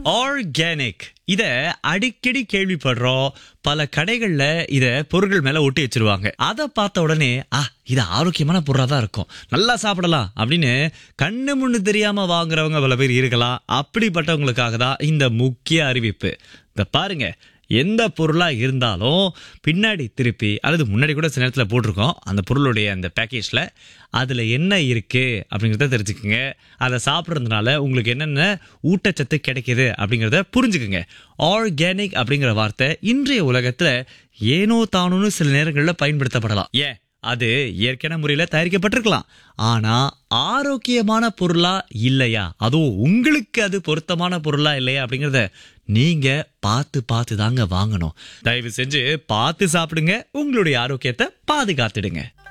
organic இத அடிக்கடி கேள்விப்படுறோம் பல கடைகள்ல இத பொருட்கள் மேல ஒட்டி வச்சிருவாங்க அத பார்த்த உடனே ஆ இது ஆரோக்கியமான பொருளா தான் இருக்கும் நல்லா சாப்பிடலாம் அப்படின்னு கண்ணு முன்னு தெரியாம வாங்குறவங்க பல பேர் இருக்கலாம் அப்படிப்பட்டவங்களுக்காக தான் இந்த முக்கிய அறிவிப்பு இந்த பாருங்க எந்த பொருளா இருந்தாலும் பின்னாடி திருப்பி அல்லது முன்னாடி கூட சில நேரத்தில் போட்டிருக்கோம் அந்த பொருளுடைய அந்த பேக்கேஜ்ல அதுல என்ன இருக்கு அப்படிங்கிறத தெரிஞ்சுக்குங்க அதை சாப்பிட்றதுனால உங்களுக்கு என்னென்ன ஊட்டச்சத்து கிடைக்குது அப்படிங்கிறத புரிஞ்சுக்குங்க ஆர்கானிக் அப்படிங்கிற வார்த்தை இன்றைய உலகத்துல ஏனோ தானோன்னு சில நேரங்களில் பயன்படுத்தப்படலாம் ஏன் அது இயற்கையான முறையில் தயாரிக்கப்பட்டிருக்கலாம் ஆனா ஆரோக்கியமான பொருளா இல்லையா அதுவும் உங்களுக்கு அது பொருத்தமான பொருளா இல்லையா அப்படிங்கறத நீங்க பார்த்து பார்த்து தாங்க வாங்கணும் தயவு செஞ்சு பார்த்து சாப்பிடுங்க உங்களுடைய ஆரோக்கியத்தை பாதுகாத்துடுங்க